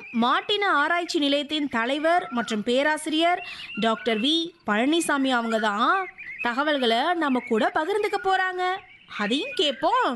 மாட்டின ஆராய்ச்சி நிலையத்தின் தலைவர் மற்றும் பேராசிரியர் டாக்டர் வி பழனிசாமி அவங்க தான் தகவல்களை நம்ம கூட பகிர்ந்துக்க போறாங்க அதையும் கேட்போம்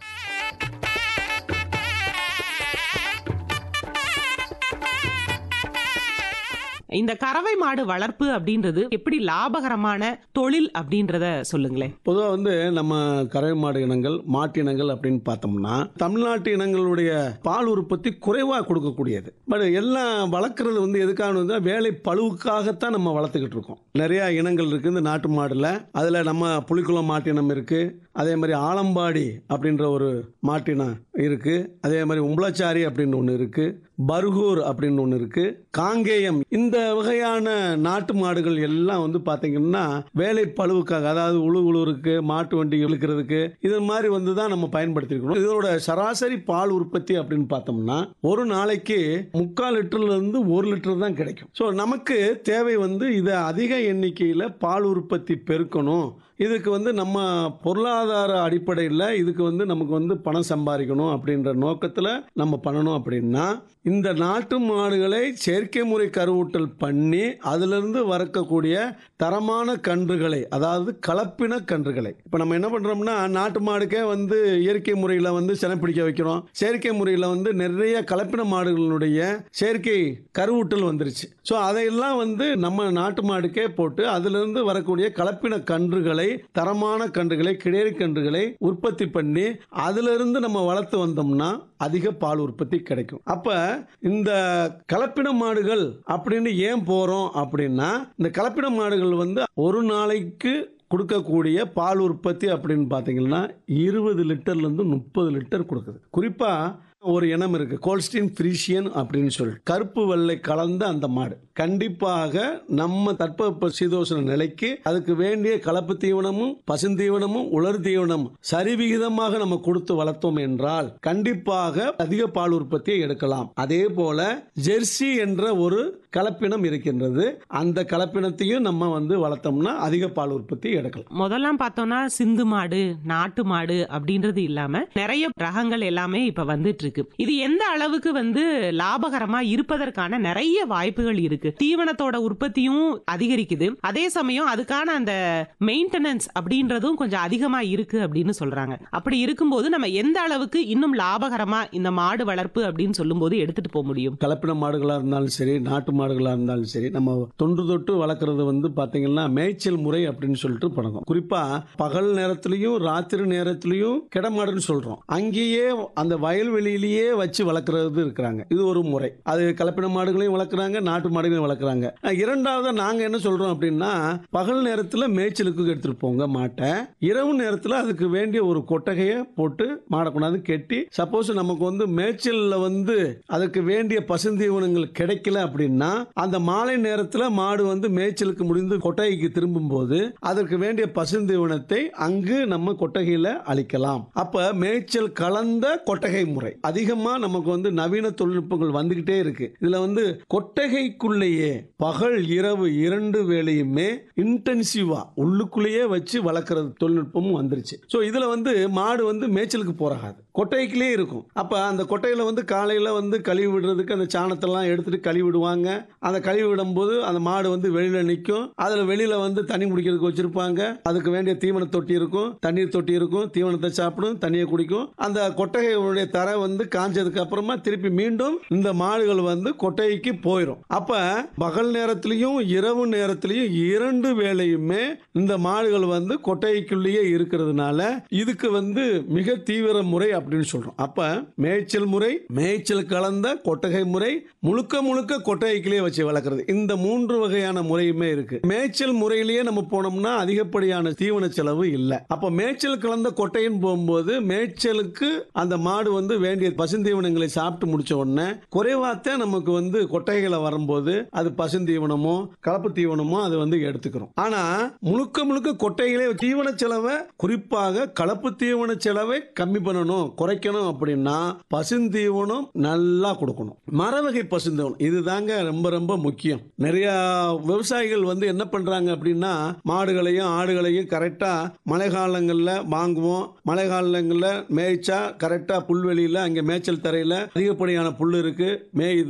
இந்த கறவை மாடு வளர்ப்பு அப்படின்றது எப்படி லாபகரமான தொழில் அப்படின்றத சொல்லுங்களேன் பொதுவாக வந்து நம்ம கறவை மாடு இனங்கள் மாட்டினங்கள் அப்படின்னு பார்த்தோம்னா தமிழ்நாட்டு இனங்களுடைய பால் உற்பத்தி குறைவாக கொடுக்கக்கூடியது பட் எல்லாம் வளர்க்குறது வந்து எதுக்காக வந்து வேலை பழுவுக்காகத்தான் நம்ம வளர்த்துக்கிட்டு இருக்கோம் நிறைய இனங்கள் இருக்குது இந்த நாட்டு மாடில் அதில் நம்ம புலிக்குளம் மாட்டினம் இருக்குது அதே மாதிரி ஆலம்பாடி அப்படின்ற ஒரு மாட்டினம் இருக்குது அதே மாதிரி உம்பளச்சாரி அப்படின்னு ஒன்று இருக்குது பர்கூர் அப்படின்னு ஒன்று இருக்குது காங்கேயம் இந்த வகையான நாட்டு மாடுகள் எல்லாம் வந்து பார்த்தீங்கன்னா வேலை பழுவுக்காக அதாவது உழு உழுவுறதுக்கு மாட்டு வண்டி இழுக்கிறதுக்கு இது மாதிரி வந்து தான் நம்ம பயன்படுத்திருக்கணும் இதோட சராசரி பால் உற்பத்தி அப்படின்னு பார்த்தோம்னா ஒரு நாளைக்கு முக்கால் லிட்டர்ல இருந்து ஒரு லிட்டர் தான் கிடைக்கும் ஸோ நமக்கு தேவை வந்து இதை அதிக எண்ணிக்கையில் பால் உற்பத்தி பெருக்கணும் இதுக்கு வந்து நம்ம பொருளாதார அடிப்படையில் இதுக்கு வந்து நமக்கு வந்து பணம் சம்பாதிக்கணும் அப்படின்ற நோக்கத்தில் நம்ம பண்ணணும் அப்படின்னா இந்த நாட்டு மாடுகளை செயற்கை முறை கருவூட்டல் பண்ணி அதிலிருந்து வறக்கக்கூடிய தரமான கன்றுகளை அதாவது கலப்பின கன்றுகளை இப்போ நம்ம என்ன பண்ணுறோம்னா நாட்டு மாடுக்கே வந்து இயற்கை முறையில் வந்து சினை பிடிக்க வைக்கிறோம் செயற்கை முறையில் வந்து நிறைய கலப்பின மாடுகளுடைய செயற்கை கருவூட்டல் வந்துருச்சு ஸோ அதையெல்லாம் வந்து நம்ம நாட்டு மாடுக்கே போட்டு அதிலிருந்து வரக்கூடிய கலப்பின கன்றுகளை தரமான கன்றுகளை கிடேரி கன்றுகளை உற்பத்தி பண்ணி அதிலிருந்து நம்ம வளர்த்து வந்தோம்னா அதிக பால் உற்பத்தி கிடைக்கும் அப்ப இந்த கலப்பின மாடுகள் அப்படின்னு ஏன் போறோம் அப்படின்னா இந்த கலப்பின மாடுகள் வந்து ஒரு நாளைக்கு கொடுக்கக்கூடிய பால் உற்பத்தி அப்படின்னு பார்த்தீங்கன்னா இருபது லிட்டர்லேருந்து முப்பது லிட்டர் கொடுக்குது குறிப்பாக ஒரு இனம் இருக்கு கோல்ஸ்டீன் ஃப்ரீஷியன் அப்படின்னு சொல்லி கருப்பு வெள்ளை கலந்த அந்த மாடு கண்டிப்பாக நம்ம தட்பவெப்ப சீதோஷண நிலைக்கு அதுக்கு வேண்டிய கலப்பு தீவனமும் பசுந்தீவனமும் உலர் தீவனம் சரிவிகிதமாக நம்ம கொடுத்து வளர்த்தோம் என்றால் கண்டிப்பாக அதிக பால் உற்பத்தியை எடுக்கலாம் அதே போல ஜெர்சி என்ற ஒரு கலப்பினம் இருக்கின்றது அந்த கலப்பினத்தையும் நம்ம வந்து வளர்த்தோம்னா அதிக பால் உற்பத்தி எடுக்கலாம் முதல்லாம் பார்த்தோம்னா சிந்து மாடு நாட்டு மாடு அப்படின்றது இல்லாம நிறைய ரகங்கள் எல்லாமே இப்ப வந்துட்டு இருக்கு இது எந்த அளவுக்கு வந்து லாபகரமா இருப்பதற்கான நிறைய வாய்ப்புகள் இருக்கு தீவனத்தோட உற்பத்தியும் அதிகரிக்குது அதே சமயம் அதுக்கான அந்த மெயின்டெனன்ஸ் அப்படின்றதும் கொஞ்சம் அதிகமா இருக்கு அப்படின்னு சொல்றாங்க அப்படி இருக்கும்போது நம்ம எந்த அளவுக்கு இன்னும் லாபகரமா இந்த மாடு வளர்ப்பு அப்படின்னு சொல்லும்போது எடுத்துட்டு போக முடியும் கலப்பின மாடுகளாக இருந்தாலும் சரி நாட்டு மாடுகளாக இருந்தாலும் சரி நம்ம தொன்று தொட்டு வளர்க்குறது வந்து பார்த்தீங்கன்னா மேய்ச்சல் முறை அப்படின்னு சொல்லிட்டு பழக்கம் குறிப்பாக பகல் நேரத்துலையும் ராத்திரி நேரத்துலையும் கிடமாடுன்னு சொல்கிறோம் அங்கேயே அந்த வயல்வெளியிலேயே வச்சு வளர்க்குறது இருக்கிறாங்க இது ஒரு முறை அது கலப்பின மாடுகளையும் வளர்க்குறாங்க நாட்டு மாடுகளையும் வளர்க்குறாங்க இரண்டாவது நாங்கள் என்ன சொல்கிறோம் அப்படின்னா பகல் நேரத்தில் மேய்ச்சலுக்கு எடுத்துகிட்டு போங்க மாட்டை இரவு நேரத்தில் அதுக்கு வேண்டிய ஒரு கொட்டகையை போட்டு மாடை கொண்டாந்து கெட்டி சப்போஸ் நமக்கு வந்து மேய்ச்சலில் வந்து அதுக்கு வேண்டிய பசுந்தீவனங்கள் கிடைக்கல அப்படின்னா அந்த மாலை நேரத்தில் மாடு வந்து மேய்ச்சலுக்கு முடிந்து கொட்டகைக்கு திரும்பும் போது அதற்கு வேண்டிய பசுந்தீவனத்தை அங்கு நம்ம கொட்டகையில் அளிக்கலாம் அப்ப மேய்ச்சல் கலந்த கொட்டகை முறை அதிகமா நமக்கு வந்து நவீன தொழில்நுட்பங்கள் வந்துகிட்டே இருக்கு இதுல வந்து கொட்டகைக்குள்ளேயே பகல் இரவு இரண்டு வேளையுமே இன்டென்சிவா உள்ளுக்குள்ளேயே வச்சு வளர்க்கறது தொழில்நுட்பமும் வந்துருச்சு ஸோ இதுல வந்து மாடு வந்து மேய்ச்சலுக்கு போறாது கொட்டைக்குள்ளே இருக்கும் அப்ப அந்த கொட்டையில வந்து காலையில வந்து கழுவி விடுறதுக்கு அந்த சாணத்தெல்லாம் எடுத்துட்டு கழுவி விடுவாங்க அந்த கழுவி விடும்போது அந்த மாடு வந்து வெளியில நிற்கும் அதுல வெளியில வந்து தண்ணி குடிக்கிறதுக்கு வச்சிருப்பாங்க அதுக்கு வேண்டிய தீவன தொட்டி இருக்கும் தண்ணீர் தொட்டி இருக்கும் தீவனத்தை சாப்பிடும் தண்ணியை குடிக்கும் அந்த கொட்டகையுடைய தரை வந்து காஞ்சதுக்கு அப்புறமா திருப்பி மீண்டும் இந்த மாடுகள் வந்து கொட்டகைக்கு போயிடும் அப்ப பகல் நேரத்திலையும் இரவு நேரத்திலையும் இரண்டு வேளையுமே இந்த மாடுகள் வந்து கொட்டகைக்குள்ளேயே இருக்கிறதுனால இதுக்கு வந்து மிக தீவிர முறை அப்படின்னு சொல்றோம் அப்ப மேய்ச்சல் முறை மேய்ச்சல் கலந்த கொட்டகை முறை முழுக்க முழுக்க கொட்டகைக்குள்ளேயே வச்சு வளர்க்குறது இந்த மூன்று வகையான முறையுமே இருக்கு மேய்ச்சல் முறையிலேயே நம்ம போனோம்னா அதிகப்படியான தீவன செலவு இல்லை அப்ப மேய்ச்சல் கலந்த கொட்டைன்னு போகும்போது மேய்ச்சலுக்கு அந்த மாடு வந்து வேண்டிய பசுந்தீவனங்களை சாப்பிட்டு முடிச்ச உடனே குறைவாத்தான் நமக்கு வந்து கொட்டைகளை வரும்போது அது பசுந்தீவனமோ கலப்பு தீவனமோ அது வந்து எடுத்துக்கிறோம் ஆனா முழுக்க முழுக்க கொட்டைகளே தீவன செலவை குறிப்பாக கலப்பு தீவன செலவை கம்மி பண்ணணும் குறைக்கணும் அப்படின்னா பசுந்தீவனம் நல்லா கொடுக்கணும் மரவகை பசுந்தீவனம் இதுதாங்க ரொம்ப ரொம்ப முக்கியம் நிறைய விவசாயிகள் வந்து என்ன பண்றாங்க அப்படின்னா மாடுகளையும் ஆடுகளையும் கரெக்டா மழை காலங்களில் வாங்குவோம் மழை காலங்களில் மேய்ச்சா கரெக்டா புல்வெளியில அங்கே மேய்ச்சல் தரையில அதிகப்படியான புல் இருக்கு மேயுது